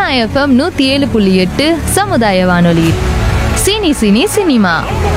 FM நூத்தி ஏழு புள்ளி எட்டு சமுதாய வானொலி cine cine cinema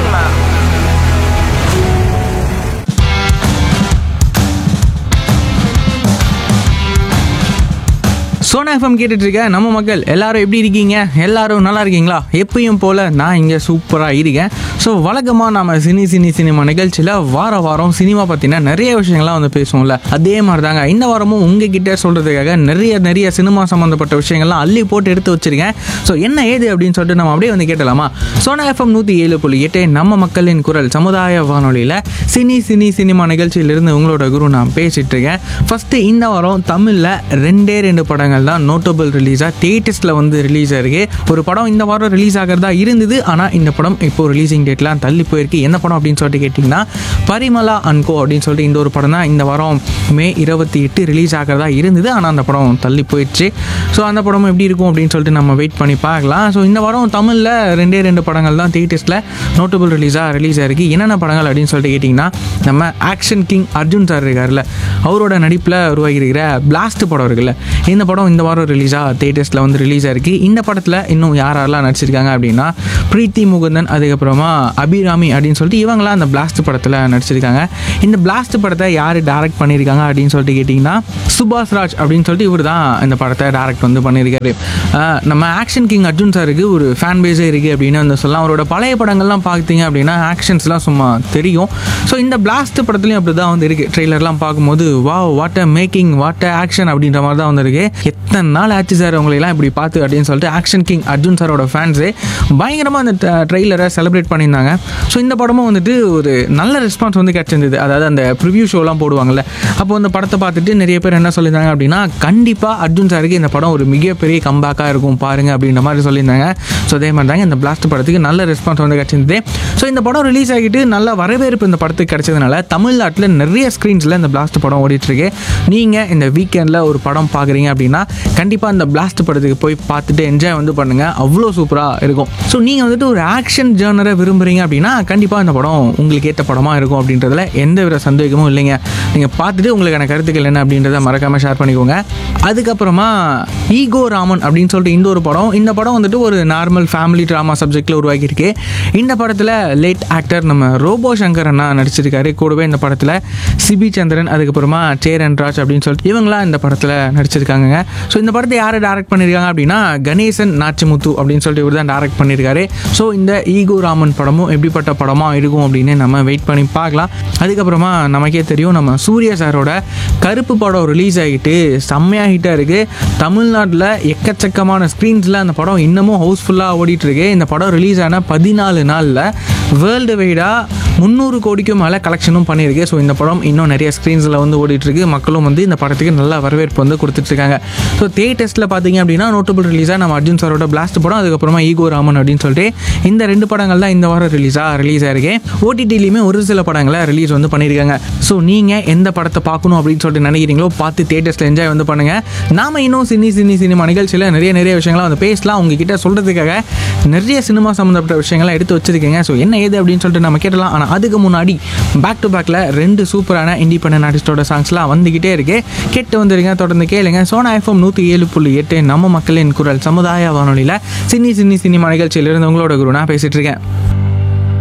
Sona FM கேட்டுட்டு இருக்க நம்ம மக்கள் எல்லாரும் எப்படி இருக்கீங்க எல்லாரும் நல்லா இருக்கீங்களா எப்பயும் போல நான் இங்கே சூப்பராக இருக்கேன் ஸோ வழக்கமாக நம்ம சினி சினி சினிமா நிகழ்ச்சியில் வார வாரம் சினிமா பற்றின நிறைய விஷயங்கள்லாம் வந்து பேசுவோம்ல அதே மாதிரி தாங்க இந்த வாரமும் உங்ககிட்ட சொல்கிறதுக்காக நிறைய நிறைய சினிமா சம்மந்தப்பட்ட விஷயங்கள்லாம் அள்ளி போட்டு எடுத்து வச்சிருக்கேன் ஸோ என்ன ஏது அப்படின்னு சொல்லிட்டு நம்ம அப்படியே வந்து கேட்டலாமா சோனா எஃப்எம் நூற்றி ஏழு புள்ளி எட்டு நம்ம மக்களின் குரல் சமுதாய வானொலியில் சினி சினி சினிமா நிகழ்ச்சியிலிருந்து உங்களோட குரு நான் பேசிட்டு இருக்கேன் ஃபஸ்ட்டு இந்த வாரம் தமிழில் ரெண்டே ரெண்டு படங்கள் தான் நோட்டபிள் ரிலீஸாக தேட்டர்ஸில் வந்து ரிலீஸ் ஆயிருக்கு ஒரு படம் இந்த வாரம் ரிலீஸ் ஆகிறதா இருந்தது ஆனால் இந்த படம் இப்போ ரிலீசிங் டேட்லாம் தள்ளி போயிருக்கு என்ன படம் அப்படின்னு சொல்லிட்டு கேட்டிங்கன்னா பரிமலா அன்கோ அப்படின்னு சொல்லிட்டு இந்த ஒரு படம் தான் இந்த வாரம் மே இருபத்தி எட்டு ரிலீஸ் ஆகிறதா இருந்தது ஆனால் அந்த படம் தள்ளி போயிடுச்சு ஸோ அந்த படம் எப்படி இருக்கும் அப்படின்னு சொல்லிட்டு நம்ம வெயிட் பண்ணி பார்க்கலாம் ஸோ இந்த வாரம் தமிழில் ரெண்டே ரெண்டு படங்கள் தான் தேட்டர்ஸில் நோட்டபிள் ரிலீஸாக ரிலீஸ் ஆயிருக்கு என்னென்ன படங்கள் அப்படின்னு சொல்லிட்டு கேட்டிங்கன்னா நம்ம ஆக்ஷன் கிங் அர்ஜுன் சார் இருக்கார்ல அவரோட நடிப்பில் உருவாகியிருக்கிற பிளாஸ்ட் படம் இருக்குல்ல இந்த படம் இந்த வாரம் ரிலீஸாக தேட்டர்ஸில் வந்து ரிலீஸ் ஆயிருக்கு இந்த படத்தில் இன்னும் யார் யாரெல்லாம் நடிச்சிருக்காங்க அப்படின்னா பிரீத்தி முகுந்தன் அதுக்கப்புறமா அபிராமி அப்படின்னு சொல்லிட்டு இவங்களாம் அந்த பிளாஸ்ட் படத்தில் நடிச்சிருக்காங்க இந்த பிளாஸ்ட் படத்தை யார் டைரக்ட் பண்ணியிருக்காங்க அப்படின்னு சொல்லிட்டு கேட்டிங்கன்னா சுபாஷ் ராஜ் அப்படின்னு சொல்லிட்டு இவர் தான் இந்த படத்தை டைரக்ட் வந்து பண்ணியிருக்காரு ஆஹ் நம்ம ஆக்ஷன் கிங் அர்ஜுன் சாருக்கு ஒரு ஃபேன் பேஸே இருக்குது அப்படின்னு வந்து சொல்லலாம் அவரோட பழைய படங்கள்லாம் பார்த்தீங்க அப்படின்னா ஆக்ஷன்ஸ்லாம் சும்மா தெரியும் ஸோ இந்த பிளாஸ்ட் படத்துலையும் அப்படி தான் வந்து இருக்குது ட்ரெய்லர்லாம் பார்க்கும்போது வா what a making what a action அப்படின்ற மாதிரி தான் வந்திருக்கு எத்தனை நாள் ஆச்சு சார் உங்களையெல்லாம் இப்படி பார்த்து அப்படின்னு சொல்லிட்டு ஆக்ஷன் கிங் அர்ஜுன் சாரோட ஃபேன்ஸு பயங்கரமாக அந்த ட்ரெய்லரை செலிப்ரேட் பண்ணியிருந்தாங்க ஸோ இந்த படமும் வந்துட்டு ஒரு நல்ல ரெஸ்பான்ஸ் வந்து கிடச்சிருந்தது அதாவது அந்த ப்ரிவ்யூ ஷோலாம் போடுவாங்கல்ல அப்போ அந்த படத்தை பார்த்துட்டு நிறைய பேர் என்ன சொல்லியிருந்தாங்க அப்படின்னா கண்டிப்பாக அர்ஜுன் சாருக்கு இந்த படம் ஒரு மிகப்பெரிய கம்பேக்காக இருக்கும் பாருங்க அப்படின்ற மாதிரி சொல்லியிருந்தாங்க ஸோ அதே மாதிரி தாங்க இந்த பிளாஸ்ட் படத்துக்கு நல்ல ரெஸ்பான்ஸ் வந்து கிடச்சிருந்தது ஸோ இந்த படம் ரிலீஸ் ஆகிட்டு நல்ல வரவேற்பு இந்த படத்துக்கு கிடைச்சதுனால தமிழ்நாட்டில் நிறைய ஸ்க்ரீன்ஸில் இந்த பிளாஸ்ட் படம் ஓடிட்டுருக்கு நீங்கள் இந்த வீக்கெண்டில் ஒரு படம் பார்க்குறீங்க அப்படின்னா கண்டிப்பாக இந்த பிளாஸ்ட் படத்துக்கு போய் பார்த்துட்டு என்ஜாய் வந்து பண்ணுங்கள் அவ்வளோ சூப்பராக இருக்கும் ஸோ நீங்கள் வந்துட்டு ஒரு ஆக்ஷன் ஜேர்னரை விரும்புகிறீங்க அப்படின்னா கண்டிப்பாக இந்த படம் உங்களுக்கு ஏற்ற படமாக இருக்கும் அப்படின்றதுல எந்த வித சந்தேகமும் இல்லைங்க நீங்கள் பார்த்துட்டு உங்களுக்கான கருத்துக்கள் என்ன அப்படின்றத மறக்காமல் ஷேர் பண்ணிக்கோங்க அதுக்கப்புறமா ஈகோ ராமன் அப்படின்னு சொல்லிட்டு இந்த ஒரு படம் இந்த படம் வந்துட்டு ஒரு நார்மல் ஃபேமிலி ட்ராமா சப்ஜெக்டில் உருவாக்கியிருக்கு இந்த படத்தில் லேட் ஆக்டர் நம்ம ரோபோ சங்கர் அண்ணா நடிச்சிருக்காரு கூடவே இந்த படத்தில் சிபி சந்திரன் அதுக்கப்புறமா சேரன் ராஜ் அப்படின்னு சொல்லிட்டு இவங்களாம் இந்த படத்தில் நடிச்சிருக்காங்க ஸோ இந்த படத்தை யார் டைரக்ட் பண்ணியிருக்காங்க அப்படின்னா கணேசன் நாச்சிமுத்து அப்படின்னு சொல்லிட்டு இவர் தான் டைரக்ட் பண்ணியிருக்காரு ஸோ இந்த ஈகோ ராமன் படமும் எப்படிப்பட்ட படமாக இருக்கும் அப்படின்னு நம்ம வெயிட் பண்ணி பார்க்கலாம் அதுக்கப்புறமா நமக்கே தெரியும் நம்ம சூர்யா சாரோட கருப்பு படம் ரிலீஸ் ஆகிட்டு செம்மையாக ஹிட்டாக இருக்குது தமிழ்நாட்டில் எக்கச்சக்கமான ஸ்க்ரீன்ஸில் அந்த படம் இன்னமும் ஹவுஸ்ஃபுல்லாக ஓடிட்டுருக்கு இந்த படம் ரிலீஸ் ஆன பதினாலு நாளில் வேர்ல்டு வைடாக முந்நூறு கோடிக்கும் மேலே கலெக்ஷனும் பண்ணியிருக்கு ஸோ இந்த படம் இன்னும் நிறைய ஸ்க்ரீன்ஸில் வந்து ஓடிட்டுருக்கு மக்களும் வந்து இந்த படத்துக்கு நல்ல வரவேற்பு வந்து கொடுத்துட்ருக்காங்க ஸோ தேட்டர்ஸில் பார்த்தீங்க அப்படின்னா நோட்டபிள் ரிலீஸாக நம்ம அர்ஜுன் சாரோட பிளாஸ்ட் படம் அதுக்கப்புறமா ஈகோ ராமன் அப்படின்னு சொல்லிட்டு இந்த ரெண்டு படங்கள் தான் இந்த வாரம் ரிலீஸாக ரிலீஸ் ஆயிருக்கு ஓடிடிலையுமே ஒரு சில படங்களை ரிலீஸ் வந்து பண்ணியிருக்காங்க ஸோ நீங்கள் எந்த படத்தை பார்க்கணும் அப்படின்னு சொல்லிட்டு நினைக்கிறீங்களோ பார்த்து தேட்டர்ஸில் என்ஜாய் வந்து பண்ணுங்கள் நாம இன்னும் சினி சினி சினிமா நிகழ்ச்சியில் நிறைய நிறைய விஷயங்கள்லாம் வந்து பேசலாம் உங்ககிட்ட சொல்கிறதுக்காக நிறைய சினிமா சம்மந்தப்பட்ட விஷயங்கள்லாம் எடுத்து வச்சிருக்கீங்க ஸோ என்ன ஏது அப்படின்னு சொல்லிட்டு நம்ம கேட்டலாம் ஆனால் அதுக்கு முன்னாடி பேக் டு பேக்கில் ரெண்டு சூப்பரான இண்டிபெண்டன்ட் ஆர்டிஸ்டோட சாங்ஸ்லாம் வந்துக்கிட்டே இருக்கு கேட்டு வந்துருங்க தொடர்ந்து கேளுங்க சோனா எஃப்எம் நூற்றி ஏழு புள்ளி எட்டு நம்ம மக்களின் குரல் சமுதாய வானொலியில் சினி சினி சினிமா நிகழ்ச்சியிலிருந்து உங்களோட குரு நான் பேசிட்டு இருக்கேன்